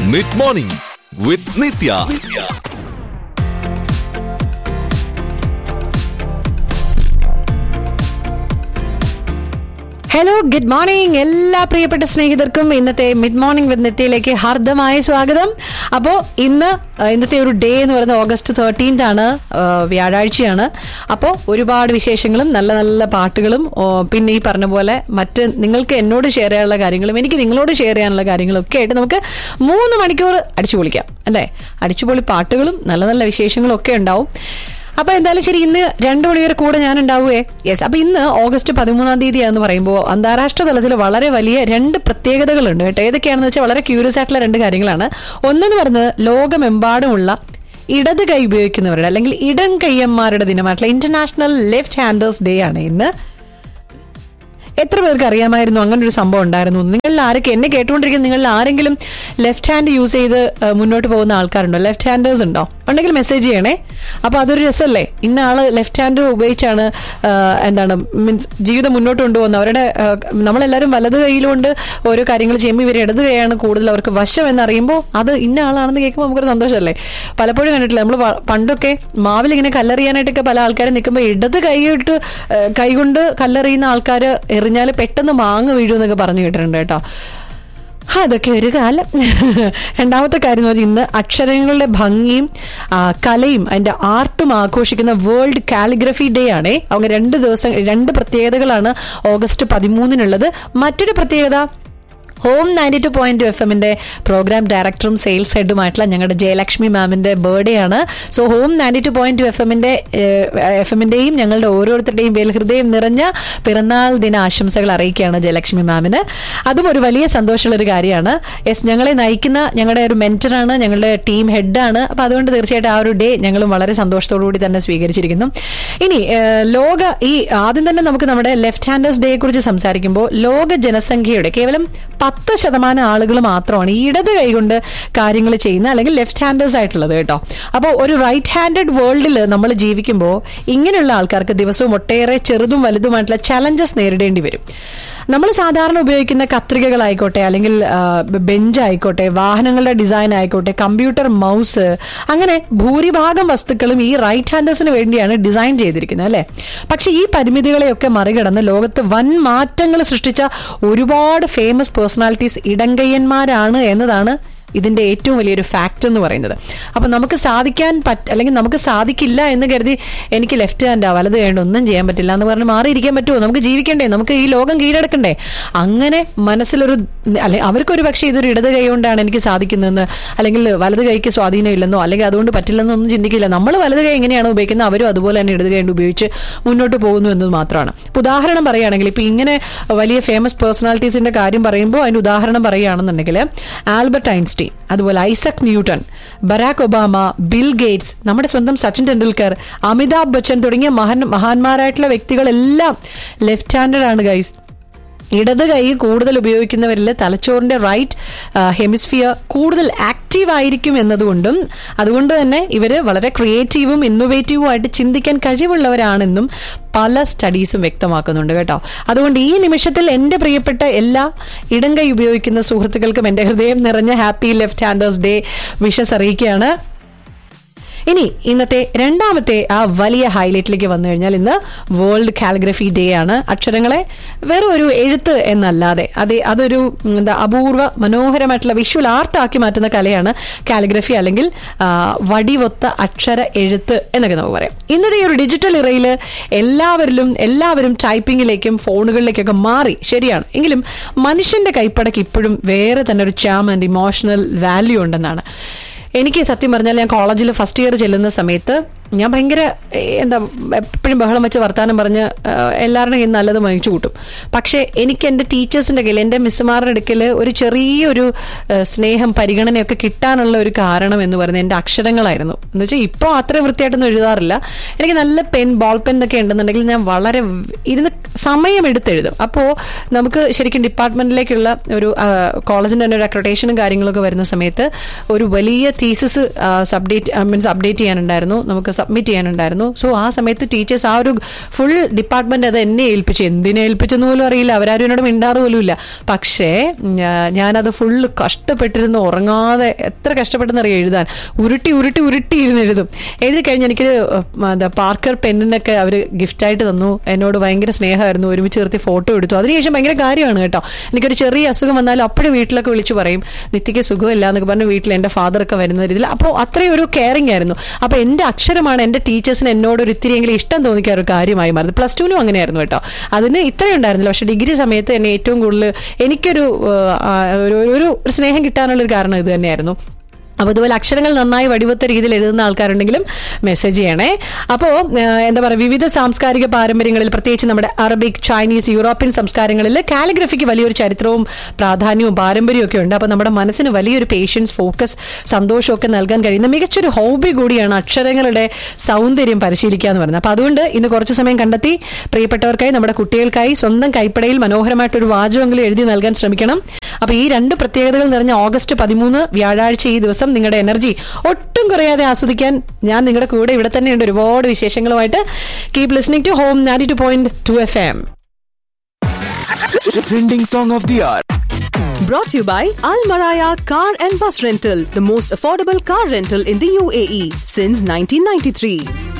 Mid morning with Nithya hello good morning എല്ലാ പ്രിയപ്പെട്ട സ്നേഹിതർക്കും ഇന്നത്തെ മിഡ് മോർണിംഗ് വിത്ത് നിത്യയിലേക്ക് ഹാർദമായ സ്വാഗതം അപ്പോൾ ഇന്ന് ആ, ഇന്നത്തെ ഒരു ഡേ എന്ന് പറയുന്നത് ഓഗസ്റ്റ് തേർട്ടീൻത് ആണ് ആ, വ്യാഴാഴ്ചയാണ് അപ്പോൾ ഒരുപാട് വിശേഷങ്ങളും നല്ല നല്ല പാട്ടുകളും ഓ, പിന്നെ ഈ പറഞ്ഞ പോലെ മറ്റ് നിങ്ങൾക്ക് എന്നോട് ഷെയർ ചെയ്യാനുള്ള കാര്യങ്ങളും എനിക്ക് നിങ്ങളോട് ഷെയർ ചെയ്യാനുള്ള കാര്യങ്ങളും ഒക്കെ ആയിട്ട് നമുക്ക് മൂന്ന് മണിക്കൂർ അടിച്ചു പൊളിക്കാം അല്ലേ അടിച്ചുപൊളി പാട്ടുകളും നല്ല നല്ല വിശേഷങ്ങളും ഒക്കെ ഉണ്ടാവും അപ്പൊ എന്തായാലും ശരി ഇന്ന് രണ്ടു മണിവരെ കൂടെ ഞാൻ ഉണ്ടാവുകയെ യെസ് അപ്പൊ ഇന്ന് ഓഗസ്റ്റ് പതിമൂന്നാം തീയതിയാന്ന് പറയുമ്പോൾ അന്താരാഷ്ട്ര തലത്തിൽ വളരെ വലിയ രണ്ട് പ്രത്യേകതകളുണ്ട് കേട്ടോ ഏതൊക്കെയാണെന്ന് വെച്ചാൽ വളരെ ക്യൂരിയസ് ആയിട്ടുള്ള രണ്ട് കാര്യങ്ങളാണ് ഒന്നെന്ന് പറയുന്നത് ലോകമെമ്പാടുമുള്ള ഇടത് കൈ ഉപയോഗിക്കുന്നവരുടെ അല്ലെങ്കിൽ ഇടം കയ്യന്മാരുടെ ദിനമായിട്ടുള്ള ഇന്റർനാഷണൽ ലെഫ്റ്റ് ഹാൻഡേഴ്സ് ഡേ ആണ് ഇന്ന് എത്ര പേർക്ക് അറിയാമായിരുന്നു അങ്ങനെ ഒരു സംഭവം ഉണ്ടായിരുന്നു നിങ്ങളിൽ ആരൊക്കെ എന്നെ കേട്ടുകൊണ്ടിരിക്കുന്ന നിങ്ങളിൽ ആരെങ്കിലും ലെഫ്റ്റ് ഹാൻഡ് യൂസ് ചെയ്ത് ആ, മുന്നോട്ട് പോകുന്ന ആൾക്കാരുണ്ടോ ലെഫ്റ്റ് ഹാൻഡേഴ്സ് ഉണ്ടോ ഉണ്ടെങ്കിൽ മെസ്സേജ് ചെയ്യണേ അപ്പൊ അതൊരു രസമല്ലേ ഇന്ന ആള് ലെഫ്റ്റ് ഹാൻഡ് ഉപയോഗിച്ചാണ് ആ, എന്താണ് മീൻസ് ജീവിതം മുന്നോട്ട് കൊണ്ടുപോകുന്നത് അവരുടെ ആ, നമ്മളെല്ലാവരും വലത് കൈയിലുകൊണ്ട് ഓരോ കാര്യങ്ങൾ ചെയ്യുമ്പോൾ ഇവർ ഇടത് കൈയാണ് കൂടുതൽ അവർക്ക് വശം എന്നറിയുമ്പോൾ അത് ഇന്ന ആളാണെന്ന് കേൾക്കുമ്പോൾ നമുക്കൊരു സന്തോഷമല്ലേ പലപ്പോഴും കണ്ടിട്ടില്ല നമ്മൾ പണ്ടൊക്കെ മാവിൽ ഇങ്ങനെ കല്ലെറിയാനായിട്ടൊക്കെ പല ആൾക്കാരും നിൽക്കുമ്പോൾ ഇടത് കൈയിട്ട് ആ, കൈകൊണ്ട് കല്ലെറിയുന്ന ആൾക്കാർ എറിഞ്ഞാൽ പെട്ടെന്ന് മാങ്ങ വീഴുമെന്നൊക്കെ പറഞ്ഞു കേട്ടിട്ടുണ്ട് കേട്ടോ അതൊക്കെ ഒരു കാലം രണ്ടാമത്തെ കാര്യം എന്ന് വെച്ചാൽ ഇന്ന് അക്ഷരങ്ങളുടെ ഭംഗിയും ആ, കലയും അതിന്റെ ആർട്ടും ആഘോഷിക്കുന്ന വേൾഡ് കാലിഗ്രഫി ഡേ ആണേ அவங்க രണ്ട് ദിവസം രണ്ട് പ്രത്യേകതകളാണ് ഓഗസ്റ്റ് പതിമൂന്നിനുള്ളത് മറ്റൊരു പ്രത്യേകത home ninety two point F എമ്മിന്റെ പ്രോഗ്രാം ഡയറക്ടറും സെയിൽസ് ഹെഡുമായിട്ടുള്ള ഞങ്ങളുടെ ജയലക്ഷ്മി മാമിന്റെ ബർത്ത്ഡേ ആണ് so home ninety two point F എമ്മിന്റെ എഫ് എമ്മിന്റെയും ഞങ്ങളുടെ ഓരോരുത്തരുടെയും പേരിൽ ഹൃദയം നിറഞ്ഞ പിറന്നാൾ ദിന ആശംസകൾ അറിയിക്കുകയാണ് ജയലക്ഷ്മി മാമിന് അതും ഒരു വലിയ സന്തോഷമുള്ള ഒരു കാര്യമാണ് യെസ് ഞങ്ങളെ നയിക്കുന്ന ഞങ്ങളുടെ ഒരു മെന്ററാണ് ഞങ്ങളുടെ ടീം ഹെഡാണ് അപ്പൊ അതുകൊണ്ട് തീർച്ചയായിട്ടും ആ ഒരു ഡേ ഞങ്ങളും വളരെ സന്തോഷത്തോടു കൂടി തന്നെ സ്വീകരിച്ചിരിക്കുന്നു ഇനി ഏഹ്, ലോക ഈ ആദ്യം തന്നെ നമുക്ക് നമ്മുടെ ലെഫ്റ്റ് ഹാൻഡേഴ്സ് ഡേയെ കുറിച്ച് സംസാരിക്കുമ്പോൾ ലോക ജനസംഖ്യയുടെ കേവലം പത്ത് ശതമാനം ആളുകൾ മാത്രമാണ് ഈ ഇടത് കൈകൊണ്ട് കാര്യങ്ങൾ ചെയ്യുന്ന അല്ലെങ്കിൽ ലെഫ്റ്റ് ഹാൻഡേഴ്സ് ആയിട്ടുള്ളത് കേട്ടോ അപ്പോൾ ഒരു റൈറ്റ് ഹാൻഡഡ് വേൾഡിൽ നമ്മൾ ജീവിക്കുമ്പോൾ ഇങ്ങനെയുള്ള ആൾക്കാർക്ക് ദിവസവും ഒട്ടേറെ ചെറുതും വലുതുമായിട്ടുള്ള ചലഞ്ചസ് നേരിടേണ്ടി വരും നമ്മൾ സാധാരണ ഉപയോഗിക്കുന്ന കത്രികകളായിക്കോട്ടെ അല്ലെങ്കിൽ ബെഞ്ച് ആയിക്കോട്ടെ വാഹനങ്ങളുടെ ഡിസൈൻ ആയിക്കോട്ടെ കമ്പ്യൂട്ടർ മൗസ് അങ്ങനെ ഭൂരിഭാഗം വസ്തുക്കളും ഈ റൈറ്റ് ഹാൻഡേഴ്സിന് വേണ്ടിയാണ് ഡിസൈൻ ചെയ്തിരിക്കുന്നത് അല്ലേ പക്ഷെ ഈ പരിമിതികളെയൊക്കെ മറികടന്ന് ലോകത്ത് വൻ മാറ്റങ്ങൾ സൃഷ്ടിച്ച ഒരുപാട് ഫേമസ് പേഴ്സണാലിറ്റീസ് ഇടങ്കയ്യന്മാരാണ് എന്നതാണ് ഇതിന്റെ ഏറ്റവും വലിയൊരു ഫാക്ട് എന്ന് പറയുന്നത് അപ്പൊ നമുക്ക് സാധിക്കാൻ പറ്റ അല്ലെങ്കിൽ നമുക്ക് സാധിക്കില്ല എന്ന് കരുതി എനിക്ക് ലെഫ്റ്റ് ഹാൻഡാ വലത് ഹാൻഡ് ഒന്നും ചെയ്യാൻ പറ്റില്ല എന്ന് പറഞ്ഞ് മാറിയിരിക്കാൻ പറ്റുമോ നമുക്ക് ജീവിക്കണ്ടേ നമുക്ക് ഈ ലോകം കീഴടക്കണ്ടേ അങ്ങനെ മനസ്സിലൊരു അല്ലെ അവർക്കൊരു പക്ഷേ ഇതൊരു ഇടത് കൈ കൊണ്ടാണ് എനിക്ക് സാധിക്കുന്നതെന്ന് അല്ലെങ്കിൽ വലത് കൈക്ക് സ്വാധീനം ഇല്ലെന്നോ അല്ലെങ്കിൽ അതുകൊണ്ട് പറ്റില്ലെന്നോ ഒന്നും ചിന്തിക്കില്ല നമ്മൾ വലത് കൈ എങ്ങനെയാണ് ഉപയോഗിക്കുന്നത് അവരും അതുപോലെ തന്നെ ഇടത് കൈ കൊണ്ട് ഉപയോഗിച്ച് മുന്നോട്ട് പോകുന്നു എന്നത് മാത്രമാണ് ഇപ്പൊ ഉദാഹരണം പറയുകയാണെങ്കിൽ ഇപ്പൊ ഇങ്ങനെ വലിയ ഫേമസ് പേഴ്സണാലിറ്റീസിന്റെ കാര്യം പറയുമ്പോൾ അതിന് ഉദാഹരണം പറയുകയാണെന്നുണ്ടെങ്കിൽ ആൽബർട്ട് ഐൻസ്റ്റീൻ അതുപോലെ Isaac Newton Barack Obama Bill Gates നമ്മുടെ സ്വന്തം സച്ചിൻ ടെണ്ടുൽക്കർ അമിതാഭ് ബച്ചൻ തുടങ്ങിയ മഹാൻ മഹാന്മാരായിട്ടുള്ള വ്യക്തികളെല്ലാം ലെഫ്റ്റ് ഹാൻഡഡ് ആണ് ഗൈസ് ഇടത് കൈ കൂടുതൽ ഉപയോഗിക്കുന്നവരിൽ തലച്ചോറിന്റെ റൈറ്റ് ഹെമിസ്ഫിയർ കൂടുതൽ ആക്റ്റീവ് ആയിരിക്കും എന്നതുകൊണ്ടും അതുകൊണ്ട് തന്നെ ഇവർ വളരെ ക്രിയേറ്റീവും ഇന്നോവേറ്റീവും ആയിട്ട് ചിന്തിക്കാൻ കഴിവുള്ളവരാണെന്നും പല സ്റ്റഡീസും വ്യക്തമാക്കുന്നുണ്ട് കേട്ടോ അതുകൊണ്ട് ഈ നിമിഷത്തിൽ എൻ്റെ പ്രിയപ്പെട്ട എല്ലാ ഇടം കൈ ഉപയോഗിക്കുന്ന സുഹൃത്തുക്കൾക്കും എൻ്റെ ഹൃദയം നിറഞ്ഞ happy left handers day wishes അറിയിക്കുകയാണ് ഇനി ഇന്നത്തെ രണ്ടാമത്തെ ആ വലിയ ഹൈലൈറ്റിലേക്ക് വന്നു കഴിഞ്ഞാൽ ഇന്ന് വേൾഡ് കാലിഗ്രഫി ഡേ ആണ് അക്ഷരങ്ങളെ വെറും ഒരു എഴുത്ത് എന്നല്ലാതെ അത് അതൊരു ഉം, എന്താ അപൂർവ മനോഹരമായിട്ടുള്ള വിഷ്വൽ ആർട്ടാക്കി മാറ്റുന്ന കലയാണ് കാലിഗ്രഫി അല്ലെങ്കിൽ ആ, വടിവൊത്ത അക്ഷര എഴുത്ത് എന്നൊക്കെ നമുക്ക് പറയാം ഇന്നത്തെ ഈ ഒരു ഡിജിറ്റൽ ഇറയിൽ എല്ലാവരിലും എല്ലാവരും ടൈപ്പിങ്ങിലേക്കും ഫോണുകളിലേക്കൊക്കെ മാറി ശരിയാണ് എങ്കിലും മനുഷ്യന്റെ കൈപ്പടക്ക് ഇപ്പോഴും വേറെ തന്നെ ഒരു ചാം ആൻഡ് ഇമോഷണൽ വാല്യൂ ഉണ്ടെന്നാണ് എനിക്ക് സത്യം പറഞ്ഞാൽ ഞാൻ കോളേജിൽ ഫസ്റ്റ് ഇയർ ചെല്ലുന്ന സമയത്ത് ഞാൻ ഭയങ്കര ഏ, എന്താ എപ്പോഴും ബഹളം വെച്ച് വർത്താനം പറഞ്ഞ് ആ, എല്ലാവരുടെയും കയ്യിൽ നിന്ന് നല്ലത് വാങ്ങിച്ചു കൂട്ടും പക്ഷേ എനിക്ക് എൻ്റെ ടീച്ചേഴ്സിൻ്റെ കയ്യിൽ എൻ്റെ മിസ്സുമാരുടെ അടുക്കൽ ഒരു ചെറിയൊരു ആ, സ്നേഹം പരിഗണനയൊക്കെ കിട്ടാനുള്ള ഒരു കാരണം എന്ന് പറയുന്നത് എൻ്റെ അക്ഷരങ്ങളായിരുന്നു എന്ന് വെച്ചാൽ ഇപ്പോൾ അത്രയും വൃത്തിയായിട്ടൊന്നും എഴുതാറില്ല എനിക്ക് നല്ല പെൻ ബോൾ പെൻ ഒക്കെ ഉണ്ടെന്നുണ്ടെങ്കിൽ ഞാൻ വളരെ ഇരുന്ന് സമയമെടുത്ത് എഴുതും അപ്പോൾ നമുക്ക് ശരിക്കും ഡിപ്പാർട്ട്മെന്റിലേക്കുള്ള ഒരു കോളേജിന്റെ തന്നെ ഒരു അക്രഡേഷനും കാര്യങ്ങളൊക്കെ വരുന്ന സമയത്ത് ഒരു വലിയ തീസിസ് സബ്ഡേറ്റ് മീൻസ് അപ്ഡേറ്റ് ചെയ്യാനുണ്ടായിരുന്നു നമുക്ക് സബ്മിറ്റ് ചെയ്യാനുണ്ടായിരുന്നു സോ ആ സമയത്ത് ടീച്ചേഴ്സ് ആ ഒരു ഫുൾ ഡിപ്പാർട്ട്മെന്റ് അത് എന്നെ ഏൽപ്പിച്ചു എന്തിനെ ഏൽപ്പിച്ചെന്ന് പോലും അറിയില്ല അവരാരും എന്നോട് മിണ്ടാറ് പോലും ഇല്ല പക്ഷേ ഞാ- ഞാനത് ഫുള്ള് കഷ്ടപ്പെട്ടിരുന്ന് ഉറങ്ങാതെ എത്ര കഷ്ടപ്പെട്ടെന്ന് അറിയാം എഴുതാൻ ഉരുട്ടി ഉരുട്ടി ഉരുട്ടി ഇരുന്ന് എഴുതും എഴുതി കഴിഞ്ഞ് എനിക്ക് എന്താ പാർക്കർ പെന്നിനൊക്കെ അവർ ഗിഫ്റ്റായിട്ട് തന്നു എന്നോട് ഭയങ്കര സ്നേഹമായിരുന്നു ഒരുമിച്ച് നിർത്തി ഫോട്ടോ എടുത്തു അതിനുശേഷം ഭയങ്കര കാര്യമാണ് കേട്ടോ എനിക്കൊരു ചെറിയ അസുഖം വന്നാലും അപ്പോഴും വീട്ടിലൊക്കെ വിളിച്ചു പറയും നിത്യയ്ക്ക് സുഖമില്ല എന്നൊക്കെ പറഞ്ഞ് വീട്ടിൽ എൻ്റെ ഫാദറൊക്കെ വരുന്ന രീതിയിൽ അപ്പോൾ അത്രയും ഒരു കെയറിങ് ആയിരുന്നു അപ്പോൾ എൻ്റെ അക്ഷരമാണ് എൻ്റെ ടീച്ചേഴ്സിന് എന്നോട് ഒരു ഇത്തിരിയെങ്കിലും ഇഷ്ടം തോന്നിക്കാൻ ഒരു കാര്യമായി മാറുന്നത് പ്ലസ് ടുവിനും അങ്ങനെയായിരുന്നു കേട്ടോ അതിന് ഇത്രയും ഉണ്ടായിരുന്നില്ല പക്ഷേ ഡിഗ്രി സമയത്ത് എന്നെ ഏറ്റവും കൂടുതൽ എനിക്കൊരു ആ, ഒരു ഒരു ഒരു സ്നേഹം കിട്ടാനുള്ള ഒരു കാരണം ഇത് തന്നെയായിരുന്നു അപ്പോൾ ഇതുപോലെ അക്ഷരങ്ങൾ നന്നായി വടിവത്ത രീതിയിൽ എഴുതുന്ന ആൾക്കാരുണ്ടെങ്കിലും മെസ്സേജ് ചെയ്യണേ അപ്പോൾ എന്താ പറയുക വിവിധ സാംസ്കാരിക പാരമ്പര്യങ്ങളിൽ പ്രത്യേകിച്ച് നമ്മുടെ അറബിക് ചൈനീസ് യൂറോപ്യൻ സംസ്കാരങ്ങളിൽ കാലിഗ്രഫിക്ക് വലിയൊരു ചരിത്രവും പ്രാധാന്യവും പാരമ്പര്യവും ഒക്കെ ഉണ്ട് അപ്പോൾ നമ്മുടെ മനസ്സിന് വലിയൊരു പേഷ്യൻസ് ഫോക്കസ് സന്തോഷമൊക്കെ നൽകാൻ കഴിയുന്ന മികച്ചൊരു ഹോബി കൂടിയാണ് അക്ഷരങ്ങളുടെ സൗന്ദര്യം പരിശീലിക്കുക എന്ന് പറയുന്നത് അപ്പോൾ അതുകൊണ്ട് ഇന്ന് കുറച്ച് സമയം കണ്ടെത്തി പ്രിയപ്പെട്ടവർക്കായി നമ്മുടെ കുട്ടികൾക്കായി സ്വന്തം കൈപ്പടയിൽ മനോഹരമായിട്ടൊരു വാചകമെങ്കിലും എഴുതി നൽകാൻ ശ്രമിക്കണം അപ്പോൾ ഈ രണ്ട് പ്രത്യേകതകൾ നിറഞ്ഞ ഓഗസ്റ്റ് പതിമൂന്ന് വ്യാഴാഴ്ച ഈ ദിവസം നിങ്ങളുടെ എനർജി ഒട്ടും കുറയാതെ ആസ്വദിക്കാൻ ഞാൻ നിങ്ങളുടെ കൂടെ ഇവിടെ തന്നെയുണ്ട് ഒരുപാട് വിശേഷങ്ങളുമായിട്ട് keep listening to home ninety two point two F M Trending song of the hour. Brought to you by Al Maraya Car and Bus Rental, the most affordable car rental in the UAE since 1993.